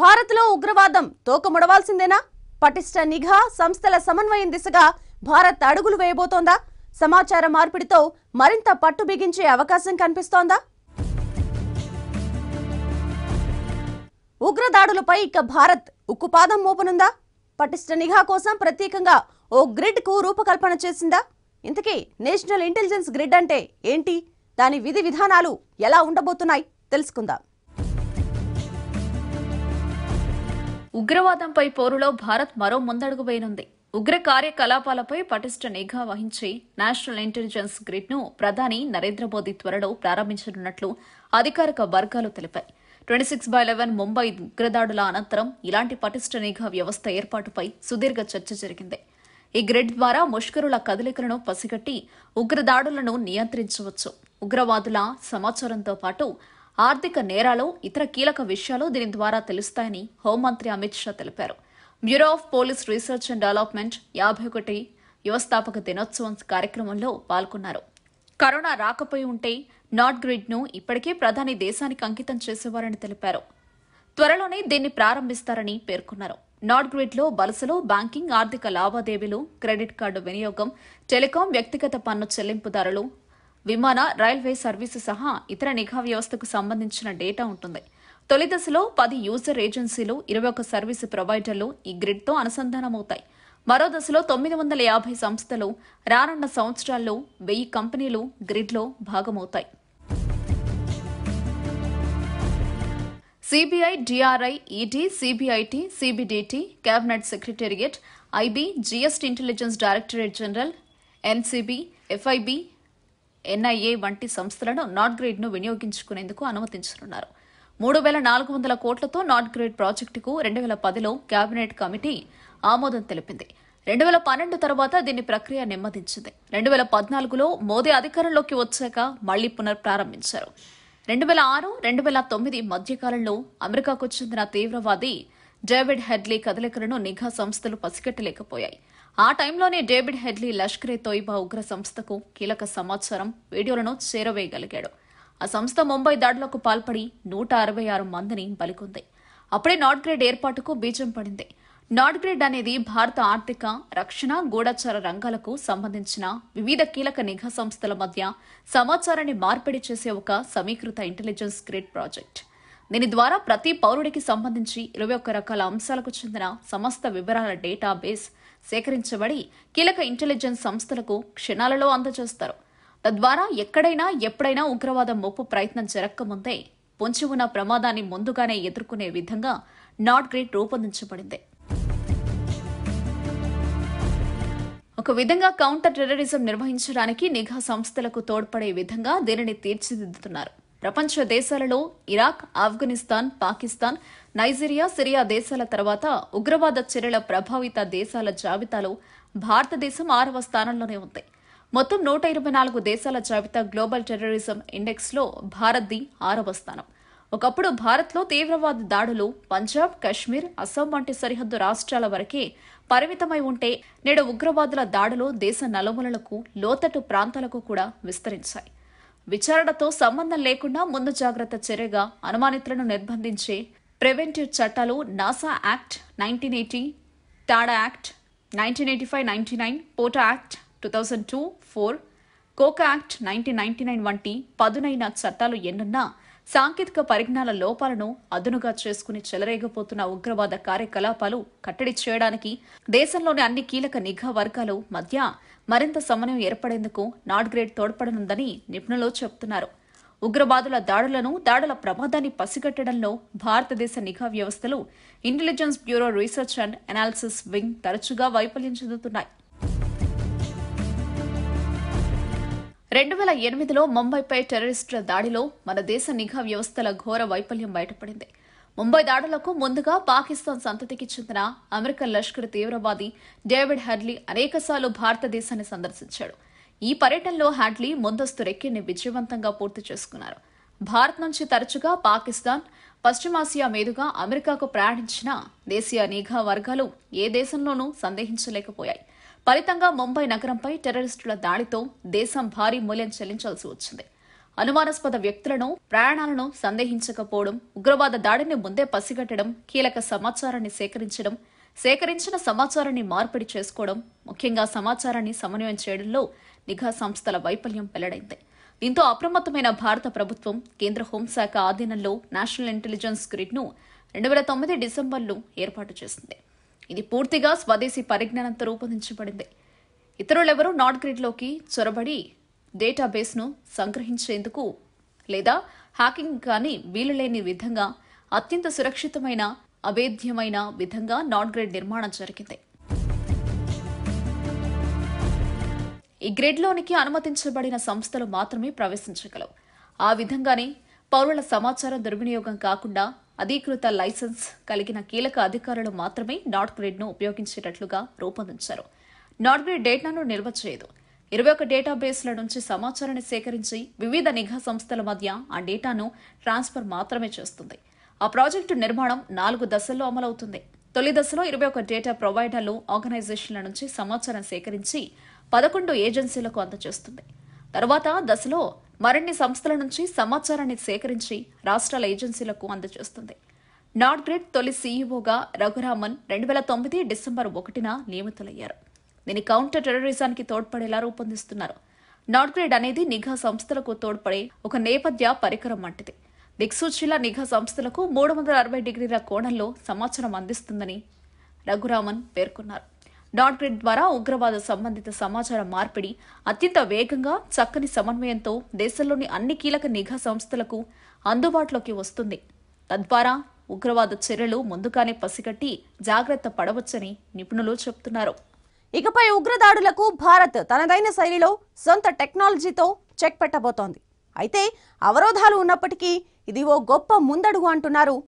భారత్లో ఉగ్రవాదం తోకముడవాల్సిందేనా పటిష్ట నిఘా సంస్థల సమన్వయం దిశగా భారత్ అడుగులు వేయబోతోందా సమాచార మార్పిడితో మరింత పట్టు బిగించే అవకాశం కనిపిస్తోందా ఉగ్రదాడులపై ఇక భారత్ ఉక్కుపాదం మోపనుందా పటిష్ట నిఘా కోసం ప్రత్యేకంగా ఓ గ్రిడ్ కు రూపకల్పన చేసిందా ఇంతకీ నేషనల్ ఇంటెలిజెన్స్ గ్రిడ్ అంటే ఏంటి దాని విధి విధానాలు ఎలా ఉండబోతున్నాయి తెలుసుకుందాం ఉగ్రవాదంపై పోరులో భారత్ మరో ముందడుగు వేయనుంది ఉగ్ర కార్యకలాపాలపై పటిష్ట నిఘా వహించి నేషనల్ ఇంటెలిజెన్స్ గ్రిడ్ ను ప్రధాని నరేంద్ర మోదీ త్వరలో ప్రారంభించనున్నట్లు అధికారిక వర్గాలు తెలిపాయి twenty six by eleven Mumbai ఉగ్రదాడుల అనంతరం ఇలాంటి పటిష్ట నిఘా వ్యవస్థ ఏర్పాటుపై సుదీర్ఘ చర్చ జరిగింది ఈ గ్రిడ్ ద్వారా ముష్కరుల కదలికలను పసిగట్టి ఉగ్రదాడులను నియంత్రించవచ్చు ఉగ్రవాదుల సమాచారంతో పాటు ఆర్థిక నేరాలు ఇతర కీలక విషయాలు దీని ద్వారా తెలుస్తాయని హోంమంత్రి అమిత్ షా తెలిపారు bureau of police research and development యాభై ఒకటి వ్యవస్థాపక దినోత్సవం కార్యక్రమంలో పాల్గొన్నారు కరోనా రాకపోయి ఉంటే నాట్ గ్రిడ్ ను ఇప్పటికే ప్రధాని దేశానికి అంకితం చేసేవారని తెలిపారు త్వరలోనే దీన్ని ప్రారంభిస్తారని పేర్కొన్నారు నాట్ గ్రిడ్ లో వలసలు బ్యాంకింగ్ ఆర్థిక లావాదేవీలు క్రెడిట్ కార్డు వినియోగం టెలికాం వ్యక్తిగత పన్ను చెల్లింపుదారులు విమాన రైల్వే సర్వీసు సహా ఇతర నిఘా వ్యవస్థకు సంబంధించిన డేటా ఉంటుంది తొలి దశలో పది యూజర్ ఏజెన్సీలు ఇరవై ఒక సర్వీసు ప్రొవైడర్లు ఈ గ్రిడ్తో అనుసంధానమవుతాయి మరో దశలో తొమ్మిది వందల యాభై సంస్థలు రానున్న సంవత్సరాల్లో వెయ్యి కంపెనీలు గ్రిడ్లో భాగమవుతాయి CBI DRI ED CBIT CBDT cabinet secretariat IB GST intelligence directorate general NCB FIB NIA వంటి సంస్థలను నాట్ గ్రేడ్ ను వినియోగించుకునేందుకు అనుమతించనున్నారు మూడు వేల నాలుగు వందల కోట్లతో నాట్ గ్రేడ్ ప్రాజెక్టుకు రెండు వేల పదిలో కేబినెట్ కమిటీ ఆమోదం తెలిపింది రెండు వేల పన్నెండు తర్వాత దీని ప్రక్రియ నెమ్మదించింది రెండు వేల పద్నాలుగులో మోదీ అధికారంలోకి వచ్చాక మళ్లీ పునఃప్రారంభించారు రెండు వేల ఆరు రెండు వేల తొమ్మిది మధ్యకాలంలో అమెరికాకు చెందిన తీవ్రవాది డేవిడ్ హెడ్లీ కదలికలను నిఘా సంస్థలు పసిగట్టలేకపోయాయి ఆ టైంలోనే డేవిడ్ హెడ్లీ లష్కరే తోయిబా ఉగ్ర సంస్థకు కీలక సమాచారం వీడియోలను చేరవేయగలిగాడు ఆ సంస్థ ముంబై దాడులకు పాల్పడి నూట అరవై ఆరు మందిని బలికొంది అప్పుడే నాట్ గ్రేడ్ ఏర్పాటుకు బీజం పడింది నాట్ గ్రిడ్ అనేది భారత ఆర్థిక రక్షణ గూఢచార రంగాలకు సంబంధించిన వివిధ కీలక నిఘా సంస్థల మధ్య సమాచారాన్ని మార్పిడి చేసే ఒక సమీకృత ఇంటెలిజెన్స్ గ్రిడ్ ప్రాజెక్ట్ దీని ద్వారా ప్రతి పౌరుడికి సంబంధించి ఇరవై ఒక్క రకాల అంశాలకు చెందిన సమస్త వివరాల డేటాబేస్ సేకరించబడి కీలక ఇంటెలిజెన్స్ సంస్థలకు క్షణాలలో అందజేస్తారు తద్వారా ఎక్కడైనా ఎప్పుడైనా ఉగ్రవాదం ముప్పు ప్రయత్నం జరగకముందే పొంచి ఉన్న ప్రమాదాన్ని ముందుగానే ఎదుర్కొనే విధంగా నాట్ గ్రిడ్ రూపొందించబడింది ఒక విధంగా కౌంటర్ టెర్రరిజం నిర్వహించడానికి నిఘా సంస్థలకు తోడ్పడే విధంగా దీనిని తీర్చిదిద్దుతున్నారు ప్రపంచ దేశాలలో Iraq Afghanistan Pakistan Nigeria Syria దేశాల తర్వాత ఉగ్రవాద చర్యల ప్రభావిత దేశాల జాబితాలో భారతదేశం ఆరవ స్థానంలోనే ఉంది మొత్తం నూట ఇరవై నాలుగు దేశాల జాబితా గ్లోబల్ టెర్రరిజం ఇండెక్స్ లో భారత్ది ఆరవ స్థానం ఒకప్పుడు భారత్లో తీవ్రవాద దాడులు పంజాబ్ కశ్మీర్ అస్సాం వంటి సరిహద్దు రాష్ట్రాల వరకే పరిమితమై ఉంటే నేడు ఉగ్రవాదుల దాడులు దేశ నలుమూలలకు లోతట్టు ప్రాంతాలకు కూడా విస్తరించాయి విచారణతో సంబంధం లేకుండా ముందు జాగ్రత్త చర్యగా అనుమానితులను నిర్బంధించే ప్రివెంటివ్ చట్టాలు NASA act nineteen eighty TADA act nineteen eighty five ninety nine POTA act two thousand two four COCA act nineteen ninety nine వంటి పదునైన చట్టాలు ఎన్నున్నా సాంకేతిక పరిజ్ఞాన లోపాలను అదునుగా చేసుకుని చెలరేగిపోతున్న ఉగ్రవాద కార్యకలాపాలు కట్టడి చేయడానికి దేశంలోని అన్ని కీలక నిఘా వర్గాలు మధ్య మరింత సమన్వయం ఏర్పడేందుకు నాట్ గ్రేడ్ తోడ్పడనుందని నిపుణులు చెబుతున్నారు ఉగ్రవాదుల దాడులను దాడుల ప్రమాదాన్ని పసిగట్టడంలో భారతదేశ నిఘా వ్యవస్థలు intelligence bureau research and analysis wing తరచుగా వైఫల్యం చెందుతున్నాయి రెండు వేల ఎనిమిదిలో ముంబైపై టెర్రరిస్టుల దాడిలో మన దేశ నిఘా వ్యవస్థల ఘోర వైఫల్యం బయటపడింది ముంబై దాడులకు ముందుగా పాకిస్తాన్ సంతతికి చెందిన అమెరికన్ లష్కర్ తీవ్రవాది డేవిడ్ హ్యాడ్లీ అనేకసార్లు భారతదేశాన్ని సందర్శించాడు ఈ పర్యటనలో హ్యాడ్లీ ముందస్తు రెక్కిని విజయవంతంగా పూర్తి చేసుకున్నారు భారత్ నుంచి తరచుగా పాకిస్తాన్ పశ్చిమాసియా మీదుగా అమెరికాకు ప్రయాణించిన దేశీయ నిఘా వర్గాలు ఏ దేశంలోనూ సందేహించలేకపోయాయి ఫలితంగా ముంబై నగరంపై టెర్రరిస్టుల దాడితో దేశం భారీ మూల్యం చెల్లించాల్సి వచ్చింది అనుమానాస్పద వ్యక్తులను ప్రయాణాలను సందేహించకపోవడం ఉగ్రవాద దాడిని ముందే పసిగట్టడం కీలక సమాచారాన్ని సేకరించడం సేకరించిన సమాచారాన్ని మార్పిడి చేసుకోవడం ముఖ్యంగా సమాచారాన్ని సమన్వయం చేయడంలో నిఘా సంస్థల వైఫల్యం వెల్లడైంది దీంతో అప్రమత్తమైన భారత ప్రభుత్వం కేంద్ర హోంశాఖ ఆధీనంలో నేషనల్ ఇంటెలిజెన్స్ గ్రిడ్ను రెండు వేల తొమ్మిది డిసెంబర్లో ఏర్పాటు చేసింది ఇది పూర్తిగా స్వదేశీ పరిజ్ఞానంతో రూపొందించబడింది ఇతరులెవరూ నాట్ గ్రిడ్లోకి చొరబడి డేటాబేస్ను సంగ్రహించేందుకు లేదా హ్యాకింగ్ కానీ వీలు లేని విధంగా అత్యంత సురక్షితమైన అభేద్యమైన విధంగా నాట్ గ్రిడ్ నిర్మాణం జరిగింది ఈ గ్రిడ్లోనికి అనుమతించబడిన సంస్థలు మాత్రమే ప్రవేశించగలవు ఆ విధంగానే పౌరుల సమాచారం దుర్వినియోగం కాకుండా అధీకృత లైసెన్స్ కలిగిన కీలక అధికారులు మాత్రమే నాట్ గ్రిడ్ను ఉపయోగించేటట్లుగా రూపొందించారు నాట్ గ్రిడ్ డేటాను నిల్వ చేయదు ఇరవై ఒక డేటాబేస్ల నుంచి సమాచారాన్ని సేకరించి వివిధ నిఘా సంస్థల మధ్య ఆ డేటాను ట్రాన్స్ఫర్ మాత్రమే చేస్తుంది ఆ ప్రాజెక్టు నిర్మాణం నాలుగు దశల్లో అమలవుతుంది తొలి దశలో ఇరవై ఒక డేటా ప్రొవైడర్లు ఆర్గనైజేషన్ల నుంచి సమాచారం సేకరించి పదకొండు ఏజెన్సీలకు అందజేస్తుంది తర్వాత దశలో మరిన్ని సంస్థల నుంచి సమాచారాన్ని సేకరించి రాష్ట్రాల ఏజెన్సీలకు అందజేస్తుంది నాట్ గ్రిడ్ తొలి సీఈఓగా రఘురామన్ రెండు వేల తొమ్మిది డిసెంబర్ ఒకటిన నియమితులయ్యారు దీని కౌంటర్ టెర్రరిజానికి తోడ్పడేలా రూపొందిస్తున్నారు నాట్ గ్రిడ్ అనేది నిఘా సంస్థలకు తోడ్పడే ఒక నేపథ్య పరికరం వంటిది దిక్సూచిల నిఘా సంస్థలకు మూడు వందల అరవై డిగ్రీల కోణంలో సమాచారం అందిస్తుందని రఘురామన్ పేర్కొన్నారు డాట్ గ్రిడ్ ద్వారా ఉగ్రవాద సంబంధిత సమాచార మార్పిడి అత్యంత వేగంగా చక్కని సమన్వయంతో దేశంలోని అన్ని కీలక నిఘా సంస్థలకు అందుబాటులోకి వస్తుంది తద్వారా ఉగ్రవాద చర్యలు ముందుగానే పసిగట్టి జాగ్రత్త పడవచ్చని నిపుణులు చెబుతున్నారు ఇకపై ఉగ్రదాడులకు భారత్ తనదైన శైలిలో సొంత టెక్నాలజీతో చెక్ పెట్టబోతోంది అయితే అవరోధాలు ఉన్నప్పటికీ ఇది ఓ గొప్ప ముందడుగు అంటున్నారు